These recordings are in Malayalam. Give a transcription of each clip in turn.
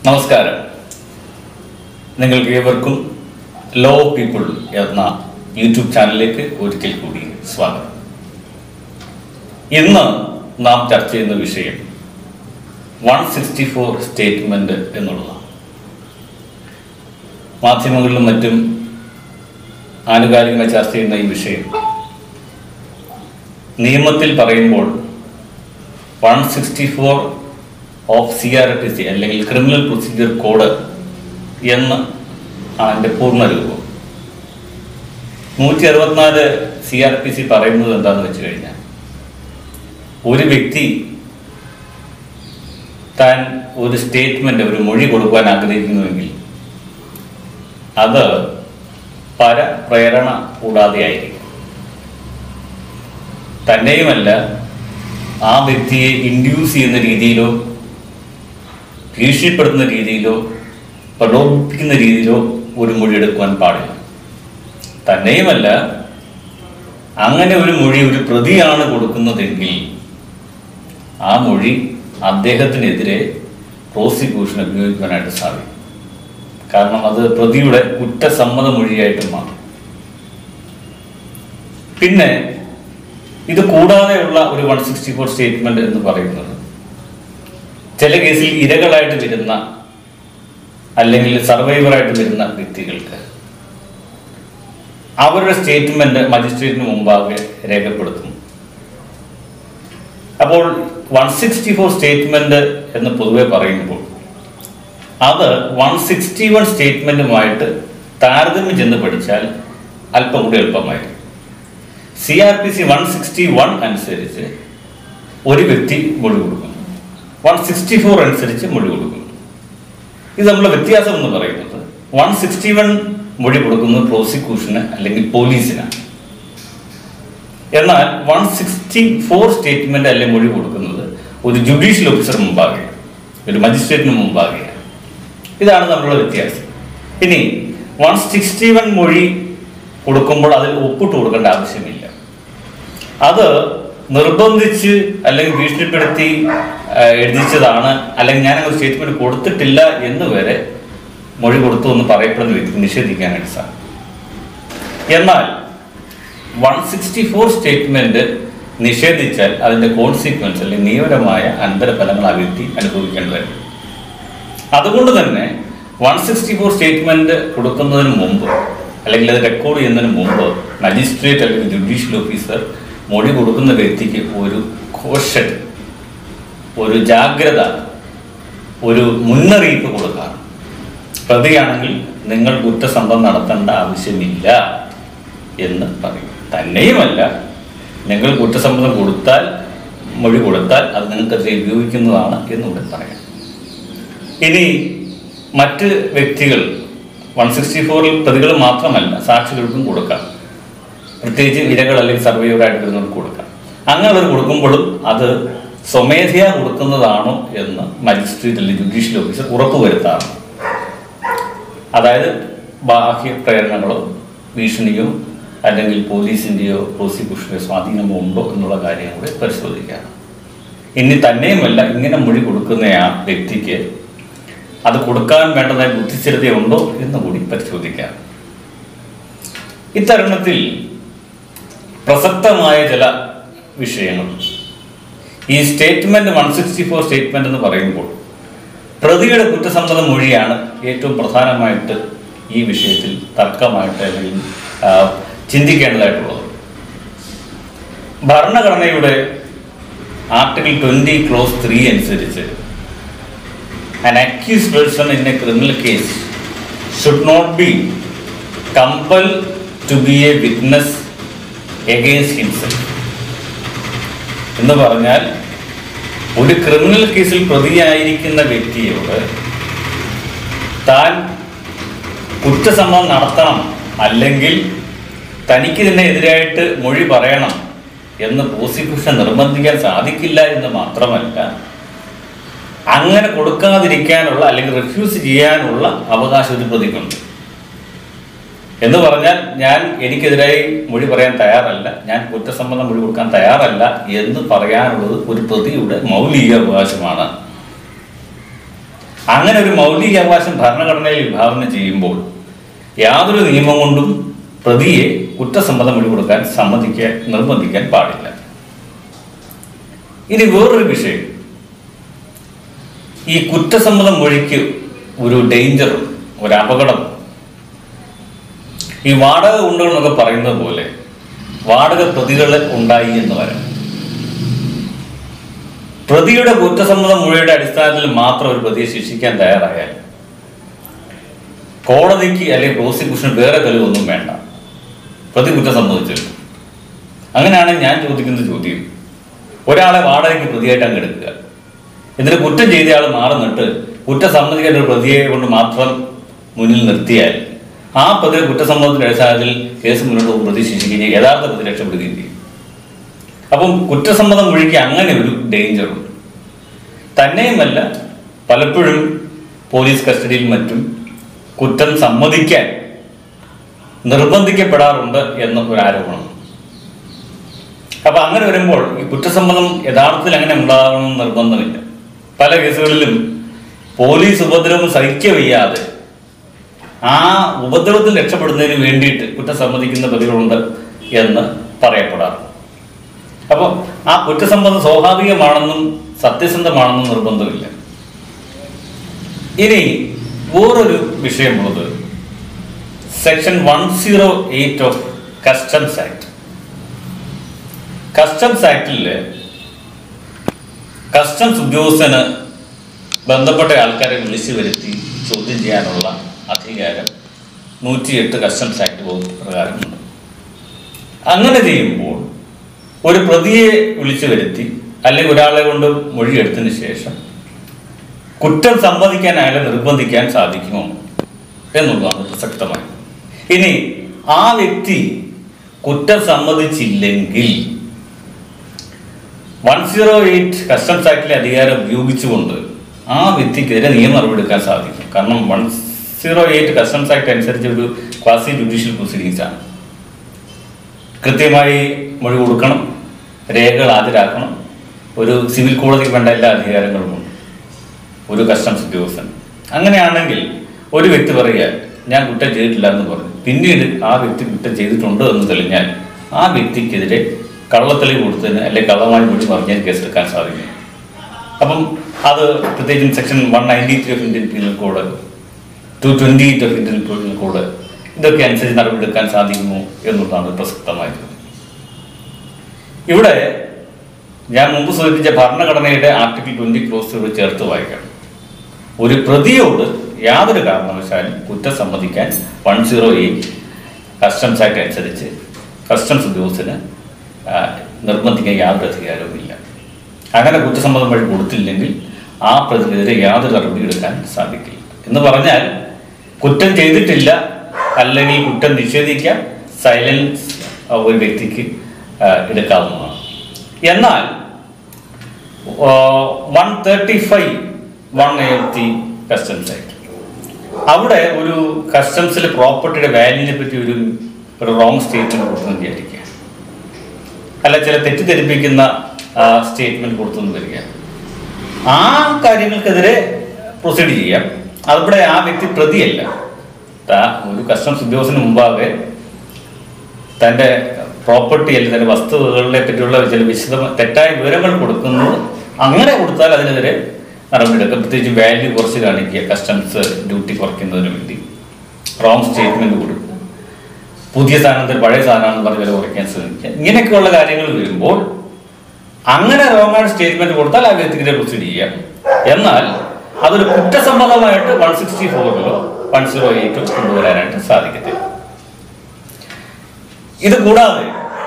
നമസ്കാരം നിങ്ങൾക്ക് ഏവർക്കും ലോ പീപ്പിൾ എന്ന യൂട്യൂബ് ചാനലിലേക്ക് ഒരിക്കൽ കൂടി സ്വാഗതം ഇന്ന് നാം ചർച്ച ചെയ്യുന്ന വിഷയം വൺ സിക്സ്റ്റി ഫോർ സ്റ്റേറ്റ്മെന്റ് എന്നുള്ളതാണ് മാധ്യമങ്ങളിലും മറ്റും ആനുകാലികമായി ചർച്ച ചെയ്യുന്ന ഈ വിഷയം നിയമത്തിൽ പറയുമ്പോൾ one sixty four of C R P C അല്ലെങ്കിൽ ക്രിമിനൽ പ്രൊസീജിയർ കോഡ് എന്ന് ആണ് അതിൻ്റെ പൂർണ്ണരൂപം നൂറ്റി അറുപത്തിനാല് സി ആർ പി സി പറയുന്നത് എന്താണെന്ന് വെച്ച് കഴിഞ്ഞാൽ ഒരു വ്യക്തി താൻ ഒരു സ്റ്റേറ്റ്മെന്റ് ഒരു മൊഴി കൊടുക്കുവാൻ ആഗ്രഹിക്കുന്നുവെങ്കിൽ അത് പരപ്രേരണ കൂടാതെ ആയിരിക്കും തന്നെയുമല്ല ആ വ്യക്തിയെ ഇൻഡ്യൂസ് ചെയ്യുന്ന രീതിയിലോ ഭീഷണിപ്പെടുത്തുന്ന രീതിയിലോ പ്രലോഭിപ്പിക്കുന്ന രീതിയിലോ ഒരു മൊഴി എടുക്കുവാൻ പാടില്ല തന്നെയുമല്ല അങ്ങനെ ഒരു മൊഴി ഒരു പ്രതിയാണ് കൊടുക്കുന്നതെങ്കിൽ ആ മൊഴി അദ്ദേഹത്തിനെതിരെ പ്രോസിക്യൂഷൻ ഉപയോഗിക്കുവാനായിട്ട് സാധിക്കും കാരണം അത് പ്രതിയുടെ കുറ്റസമ്മത മൊഴിയായിട്ട് മാറും പിന്നെ ഇത് കൂടാതെയുള്ള ഒരു വൺ സിക്സ്റ്റി ഫോർ സ്റ്റേറ്റ്മെന്റ് എന്ന് പറയുന്നത് ചില കേസിൽ ഇരകളായിട്ട് വരുന്ന അല്ലെങ്കിൽ സർവൈവറായിട്ട് വരുന്ന വ്യക്തികൾക്ക് അവരുടെ സ്റ്റേറ്റ്മെന്റ് മജിസ്ട്രേറ്റിന് മുമ്പാകെ രേഖപ്പെടുത്തും അപ്പോൾ വൺ സിക്സ്റ്റി ഫോർ സ്റ്റേറ്റ്മെന്റ് എന്ന് പൊതുവെ പറയുമ്പോൾ അത് വൺ സിക്സ്റ്റി വൺ സ്റ്റേറ്റ്മെന്റുമായിട്ട് താരതമ്യം ചെന്ന് പഠിച്ചാൽ അല്പം കൂടി എളുപ്പമായിരിക്കും C R P C one sixty one അനുസരിച്ച് ഒരു വ്യക്തി മൊഴി കൊടുക്കും വൺ സിക്സ്റ്റി ഫോർ അനുസരിച്ച് മൊഴി കൊടുക്കും ഇത് തമ്മിലുള്ള വ്യത്യാസം എന്ന് പറയുന്നത് വൺ സിക്സ്റ്റി വൺ മൊഴി കൊടുക്കുന്നത് പ്രോസിക്യൂഷന് അല്ലെങ്കിൽ പോലീസിനാണ് എന്നാൽ വൺ സിക്സ്റ്റി ഫോർ സ്റ്റേറ്റ്മെന്റ് അല്ലെങ്കിൽ മൊഴി കൊടുക്കുന്നത് ഒരു ജുഡീഷ്യൽ ഓഫീസർ മുമ്പാകെയാണ് ഒരു മജിസ്ട്രേറ്റിന് മുമ്പാകെയാണ് ഇതാണ് തമ്മിലുള്ള വ്യത്യാസം ഇനി വൺ സിക്സ്റ്റി വൺ മൊഴി കൊടുക്കുമ്പോൾ അതിൽ ഒപ്പിട്ട് കൊടുക്കേണ്ട ആവശ്യമില്ല അത് നിർബന്ധിച്ച് അല്ലെങ്കിൽ ഭീഷണിപ്പെടുത്തി ആ, എഴുതിച്ചതാണ് അല്ലെങ്കിൽ ഞാൻ ഒരു സ്റ്റേറ്റ്മെന്റ് കൊടുത്തിട്ടില്ല എന്ന് വരെ മൊഴി കൊടുത്തു എന്ന് പറയപ്പെടുന്ന വ്യക്തി നിഷേധിക്കാനായിട്ട് സാധിക്കും എന്നാൽ വൺ സിക്സ്റ്റി ഫോർ സ്റ്റേറ്റ്മെന്റ് നിഷേധിച്ചാൽ അതിന്റെ കോൺസിക്വൻസ് അല്ലെങ്കിൽ നിയമപരമായ അനന്തരഫലങ്ങൾ ആ വ്യക്തി അനുഭവിക്കേണ്ടി വരും അതുകൊണ്ട് തന്നെ വൺ സിക്സ്റ്റി ഫോർ സ്റ്റേറ്റ്മെന്റ് കൊടുക്കുന്നതിന് മുമ്പ് അല്ലെങ്കിൽ അത് റെക്കോർഡ് ചെയ്യുന്നതിന് മുമ്പ് മജിസ്ട്രേറ്റ് അല്ലെങ്കിൽ ജുഡീഷ്യൽ ഓഫീസർ മൊഴി കൊടുക്കുന്ന വ്യക്തിക്ക് ഒരു കോഷൻ ഒരു ജാഗ്രത ഒരു മുന്നറിയിപ്പ് കൊടുക്കാം പ്രതിയാണെങ്കിൽ നിങ്ങൾ കുറ്റസമ്മതം നടത്തേണ്ട ആവശ്യമില്ല എന്ന് പറയും തന്നെയുമല്ല നിങ്ങൾ കുറ്റസമ്മതം കൊടുത്താൽ മൊഴി കൊടുത്താൽ അത് നിങ്ങൾക്കെതിരെ ഉപയോഗിക്കുന്നതാണ് എന്നുകൂടെ പറയാം ഇനി മറ്റ് വ്യക്തികൾ വൺ സിക്സ്റ്റി ഫോറിൽ പ്രതികൾ മാത്രമല്ല സാക്ഷികൾക്കും കൊടുക്കാം പ്രത്യേകിച്ച് ഇരകൾ അല്ലെങ്കിൽ സർവൈവറായിട്ട് വരുന്നവർക്ക് കൊടുക്കാം അങ്ങനെ അവർ കൊടുക്കുമ്പോഴും അത് സ്വമേധയാ കൊടുക്കുന്നതാണോ എന്ന് മജിസ്ട്രേറ്റ് അല്ലെങ്കിൽ ജുഡീഷ്യൽ ഓഫീസർ ഉറപ്പുവരുത്താറുണ്ട് അതായത് ബാഹ്യ പ്രേരണകളോ ഭീഷണിയോ അല്ലെങ്കിൽ പോലീസിൻ്റെയോ പ്രോസിക്യൂഷൻ്റെയോ സ്വാധീനമോ ഉണ്ടോ എന്നുള്ള കാര്യം കൂടെ പരിശോധിക്കാം ഇനി തന്നെയുമല്ല ഇങ്ങനെ മൊഴി കൊടുക്കുന്ന ആ വ്യക്തിക്ക് അത് കൊടുക്കാൻ വേണ്ടതായ ബുദ്ധിസ്ഥിരതയുണ്ടോ എന്ന് കൂടി പരിശോധിക്കാം ഇത്തരുണത്തിൽ പ്രസക്തമായ ചില വിഷയങ്ങൾ ഈ statement one sixty four statement എന്ന് പറയുമ്പോൾ പ്രതിയുടെ കുറ്റസമ്മത മൊഴിയാണ് ഏറ്റവും പ്രധാനമായിട്ട് ഈ വിഷയത്തിൽ തർക്കമായിട്ട് അല്ലെങ്കിൽ ആ, ചിന്തിക്കേണ്ടതായിട്ടുള്ളത് ഭരണഘടനയുടെ ആർട്ടിക്കിൾ ട്വന്റി ക്ലോസ് ത്രീ അനുസരിച്ച് an accused person in a criminal case should not be compelled to be a witness against himself എന്ന് പറഞ്ഞാൽ ഒരു ക്രിമിനൽ കേസിൽ പ്രതിയായിരിക്കുന്ന വ്യക്തിയോട് താൻ കുറ്റസമ്മതം നടത്തണം അല്ലെങ്കിൽ തനിക്ക് തന്നെ എതിരായിട്ട് മൊഴി പറയണം എന്ന് പ്രോസിക്യൂഷൻ നിർബന്ധിക്കാൻ സാധിക്കില്ല എന്ന് മാത്രമല്ല അങ്ങനെ കൊടുക്കാതിരിക്കാനുള്ള അല്ലെങ്കിൽ റിഫ്യൂസ് ചെയ്യാനുള്ള അവകാശം ഒരു പ്രതിക്കുണ്ട് എന്ന് പറഞ്ഞാൽ ഞാൻ എനിക്കെതിരായി മൊഴി പറയാൻ തയ്യാറല്ല ഞാൻ കുറ്റസമ്മതം മൊഴി കൊടുക്കാൻ തയ്യാറല്ല എന്ന് പറയാനുള്ളത് ഒരു പ്രതിയുടെ മൗലിക അവകാശമാണ് അങ്ങനെ ഒരു മൗലികാവകാശം ഭരണഘടനയിൽ വിഭാവനം ചെയ്യുമ്പോൾ യാതൊരു നിയമം കൊണ്ടും പ്രതിയെ കുറ്റസമ്മതം മൊഴി കൊടുക്കാൻ സമ്മതിക്കാൻ നിർബന്ധിക്കാൻ പാടില്ല ഇനി വേറൊരു വിഷയം ഈ കുറ്റസമ്മതം മൊഴിക്ക് ഒരു ഡേഞ്ചർ ഒരു അപകടം ഈ വാടക ഉണ്ടകൾ എന്നൊക്കെ പറയുന്നത് പോലെ വാടക പ്രതികൾ ഉണ്ടായി എന്ന് വരാം പ്രതിയുടെ കുറ്റസമ്മത മൊഴിയുടെ അടിസ്ഥാനത്തിൽ മാത്രം ഒരു പ്രതിയെ ശിക്ഷിക്കാൻ തയ്യാറായാൽ കോടതിക്ക് അല്ലെങ്കിൽ പ്രോസിക്യൂഷൻ വേറെ തെളിവൊന്നും വേണ്ട പ്രതി കുറ്റം സമ്മതിച്ചില്ല അങ്ങനെയാണ് ഞാൻ ചോദിക്കുന്ന ചോദ്യം ഒരാളെ വാടകയ്ക്ക് പ്രതിയായിട്ട് അങ്ങ് എടുക്കുക എന്നിട്ട് കുറ്റം ചെയ്ത ആൾ മാറി നിന്നിട്ട് കുറ്റം സമ്മതിക്കേണ്ട ഒരു പ്രതിയെ കൊണ്ട് മാത്രം മുന്നിൽ നിർത്തിയാൽ ആ പ്രതി കുറ്റസമ്മതത്തിന്റെ അടിസ്ഥാനത്തിൽ കേസ് മുന്നോട്ട് പോകും പ്രതി ശിക്ഷിക്കുകയും യഥാർത്ഥ പ്രതി രക്ഷപ്പെടുകയും ചെയ്യും അപ്പം കുറ്റസമ്മതം മൊഴിക്ക് അങ്ങനെ ഒരു ഡേഞ്ചറുണ്ട് തന്നെയുമല്ല പലപ്പോഴും പോലീസ് കസ്റ്റഡിയിൽ മറ്റും കുറ്റം സമ്മതിക്കാൻ നിർബന്ധിക്കപ്പെടാറുണ്ട് എന്ന ഒരു ആരോപണം അപ്പൊ അങ്ങനെ വരുമ്പോൾ ഈ കുറ്റസമ്മതം യഥാർത്ഥത്തിൽ അങ്ങനെ ഉണ്ടാകണം നിർബന്ധമില്ല പല കേസുകളിലും പോലീസ് ഉപദ്രവം സഹിക്കവയ്യാതെ ആ ഉപദ്രവത്തിൽ രക്ഷപ്പെടുന്നതിന് വേണ്ടിയിട്ട് കുറ്റം സമ്മതിക്കുന്ന പ്രതികളുണ്ട് എന്ന് പറയപ്പെടാറുണ്ട് അപ്പോൾ ആ കുറ്റസമ്മതം സ്വാഭാവികമാണെന്നും സത്യസന്ധമാണെന്നും നിർബന്ധമില്ല ഇനി വേറൊരു വിഷയമുള്ളത് section one zero eight of customs act customs ആക്ടിൽ കസ്റ്റംസ് ഉദ്യോഗസ്ഥന് ബന്ധപ്പെട്ട ആൾക്കാരെ വിളിച്ചു വരുത്തി ചോദ്യം ചെയ്യാനുള്ള അധികാരം നൂറ്റിയെട്ട് കസ്റ്റംസ് ആക്ട് വകുപ്പ് പ്രകാരമുണ്ട് അങ്ങനെ ചെയ്യുമ്പോൾ ഒരു പ്രതിയെ വിളിച്ചു വരുത്തി അല്ലെങ്കിൽ ഒരാളെ കൊണ്ട് മൊഴിയെടുത്തതിന് ശേഷം കുറ്റം സമ്മതിക്കാൻ അയാളെ നിർബന്ധിക്കാൻ സാധിക്കുമോ എന്നുള്ളതാണ് പ്രസക്തമായി ഇനി ആ വ്യക്തി കുറ്റം സമ്മതിച്ചില്ലെങ്കിൽ വൺ സീറോ എയ്റ്റ് കസ്റ്റംസ് ആക്ടിലെ അധികാരം ഉപയോഗിച്ചുകൊണ്ട് ആ വ്യക്തിക്കെതിരെ നിയമ നടപടിയെടുക്കാൻ സാധിക്കും കാരണം one zero eight customs act അനുസരിച്ച് ഒരു ക്വാസി ജുഡീഷ്യൽ പ്രൊസീഡിങ്സ് ആണ് കൃത്യമായി മൊഴി കൊടുക്കണം രേഖകൾ ഹാജരാക്കണം ഒരു സിവിൽ കോടതിക്ക് വേണ്ട എല്ലാ അധികാരങ്ങളുമുണ്ട് ഒരു കസ്റ്റംസ് ഉദ്യോഗസ്ഥൻ അങ്ങനെയാണെങ്കിൽ ഒരു വ്യക്തി പറയുക ഞാൻ കുറ്റം ചെയ്തിട്ടില്ല എന്ന് പറഞ്ഞു പിന്നീട് ആ വ്യക്തി കുറ്റം ചെയ്തിട്ടുണ്ട് എന്ന് തെളിഞ്ഞാൽ ആ വ്യക്തിക്കെതിരെ കള്ളത്തെളിവ് കൊടുത്തതിന് അല്ലെങ്കിൽ കള്ളമായി മൊഴി പറഞ്ഞതിന് കേസെടുക്കാൻ സാധിക്കും അപ്പം അത് പ്രത്യേകിച്ചും section one ninety three of Indian Penal Code two twenty eight of Indian Penal Code ഇതൊക്കെ അനുസരിച്ച് നടപടിയെടുക്കാൻ സാധിക്കുമോ എന്നുള്ളതാണ് പ്രസക്തമായത് ഇവിടെ ഞാൻ മുമ്പ് സൂചിപ്പിച്ച ഭരണഘടനയുടെ ആർട്ടിക്കിൾ ട്വന്റി ക്ലോസിനോട് ചേർത്ത് വായിക്കണം ഒരു പ്രതിയോട് യാതൊരു കാരണവശാലും കുറ്റം സമ്മതിക്കാൻ one zero eight customs act അനുസരിച്ച് കസ്റ്റംസ് ഉദ്യോഗസ്ഥന് ആ, നിർബന്ധിക്കാൻ യാതൊരു അധികാരവുമില്ല അങ്ങനെ കുറ്റസമ്മതം വഴി കൊടുത്തില്ലെങ്കിൽ ആ പ്രതിക്കെതിരെ യാതൊരു നടപടി എടുക്കാൻ സാധിക്കില്ല എന്ന് പറഞ്ഞാൽ കുറ്റം ചെയ്തിട്ടില്ല അല്ലെങ്കിൽ കുറ്റം നിഷേധിക്കാൻ സൈലൻസ് ഒരു വ്യക്തിക്ക് ആ, എടുക്കാവുന്നതാണ് എന്നാൽ one thirty five one eighty customs act അവിടെ ഒരു കസ്റ്റംസിൽ പ്രോപ്പർട്ടിയുടെ വാല്യൂവിനെ പറ്റി ഒരു ഒരു റോങ് സ്റ്റേറ്റ്മെന്റ് കൊടുത്തെന്ന് വിചാരിക്കുക അല്ല ചില തെറ്റിദ്ധരിപ്പിക്കുന്ന സ്റ്റേറ്റ്മെന്റ് കൊടുത്തെന്ന് വരിക ആ കാര്യങ്ങൾക്കെതിരെ പ്രൊസീഡ് ചെയ്യാം അവിടെ ആ വ്യക്തി പ്രതിയല്ല താ- ഒരു കസ്റ്റംസ് ഉദ്യോഗസ്ഥന് മുമ്പാകെ തൻ്റെ പ്രോപ്പർട്ടി അല്ലെങ്കിൽ തൻ്റെ വസ്തുവകളെ പറ്റിയുള്ള ചില വിശദ തെറ്റായ വിവരങ്ങൾ കൊടുക്കുന്നത് അങ്ങനെ കൊടുത്താൽ അതിനെതിരെ നടപടിയെടുക്കും പ്രത്യേകിച്ച് വാല്യൂ കുറച്ച് കാണിക്കുക കസ്റ്റംസ് ഡ്യൂട്ടി കുറയ്ക്കുന്നതിന് വേണ്ടി റോങ് സ്റ്റേറ്റ്മെന്റ് കൊടുക്കുക പുതിയ സാധനത്തിൽ പഴയ സാധനമാണെന്ന് പറഞ്ഞ് വില കുറയ്ക്കാൻ ശ്രമിക്കുക ഇങ്ങനെയൊക്കെയുള്ള കാര്യങ്ങൾ വരുമ്പോൾ അങ്ങനെ റോങ് ആയിട്ട് സ്റ്റേറ്റ്മെന്റ് കൊടുത്താൽ ആ വ്യക്തിക്കെതിരെ പ്രൊസീഡ് ചെയ്യാം എന്നാൽ അതൊരു കുറ്റസമ്മതമായിട്ട് വൺ സിക്സ്റ്റി ഫോറിലോ വൺ സീറോ എയ്റ്റോ കൊണ്ടുവരാനായിട്ട് സാധിക്കത്തില്ല ഇത് കൂടാതെ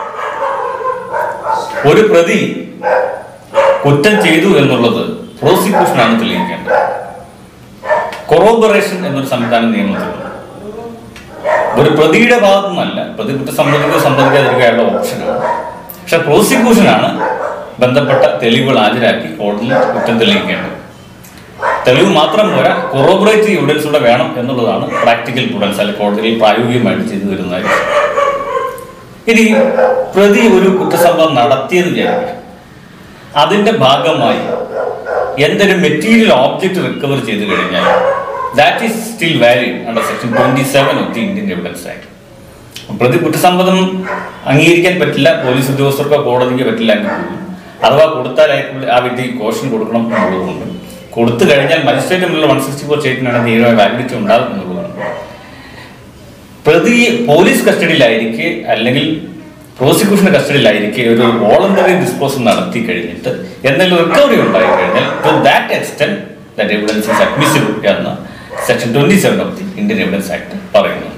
ഒരു പ്രതി കുറ്റം ചെയ്തു എന്നുള്ളത് പ്രോസിക്യൂഷനാണ് തെളിയിക്കേണ്ടത് കൊറോബറേഷൻ എന്നൊരു സംവിധാനം നിയമത്തിലുണ്ട് ഒരു പ്രതിയുടെ ഭാഗത്തു നിന്നല്ല പ്രതി കുറ്റം സമ്മതിക്കുക സമ്മതിക്കാതിരിക്കാനുള്ള ഓപ്ഷനാണ് പക്ഷെ പ്രോസിക്യൂഷനാണ് ബന്ധപ്പെട്ട തെളിവുകൾ ഹാജരാക്കി കോടതിയിൽ കുറ്റം തെളിയിക്കേണ്ടത് തെളിവ് മാത്രം പോരാ കൊറോബറേറ്റീവ് എവിഡൻസ് കൂടെ വേണം എന്നുള്ളതാണ് പ്രാക്ടിക്കൽ പ്രുഡൻസ് അല്ലെങ്കിൽ കോടതിയിൽ പ്രായോഗികമായിട്ട് ചെയ്തു വരുന്ന കാര്യം. ഇനി പ്രതി ഒരു കുറ്റസംഭവം നടത്തിയെന്ന് വിചാരിക്കുക അതിന്റെ ഭാഗമായി എന്തൊരു മെറ്റീരിയൽ ഓബ്ജക്റ്റ് റിക്കവർ ചെയ്ത് കഴിഞ്ഞാൽ that is still valid under section twenty seven of the Indian Evidence Act പ്രതി കുറ്റസമ്മതം അംഗീകരിക്കാൻ പറ്റില്ല പോലീസ് ഉദ്യോഗസ്ഥർക്കോ കോടതിക്കോ പറ്റില്ല എങ്കിൽ പോലും അഥവാ കൊടുത്താൽ അയാൾക്ക് ആ വ്യക്തിക്ക് കോഷൻ കൊടുക്കണം എന്നുള്ളതുകൊണ്ട് കൊടുത്തു കഴിഞ്ഞാൽ മജിസ്ട്രേറ്റ് മുന്നിലുള്ള വൺ സിക്സ്റ്റി ഫോർ സ്റ്റേറ്റിനാണ് തീരുമാന വാലിഡിറ്റി ഉണ്ടാകും എന്നുള്ളതാണ് പ്രതി പോലീസ് കസ്റ്റഡിയിലായിരിക്കെ അല്ലെങ്കിൽ പ്രോസിക്യൂഷന്റെ കസ്റ്റഡിയിലായിരിക്കെ ഒരു വോളണ്ടറി ഡിസ്പോസൽ നടത്തി കഴിഞ്ഞിട്ട് എന്തെങ്കിലും റിക്കവറി ഉണ്ടായി കഴിഞ്ഞാൽ to that extent that evidence is admissible എന്ന് section twenty seven of the Indian Evidence Act പറയുന്നു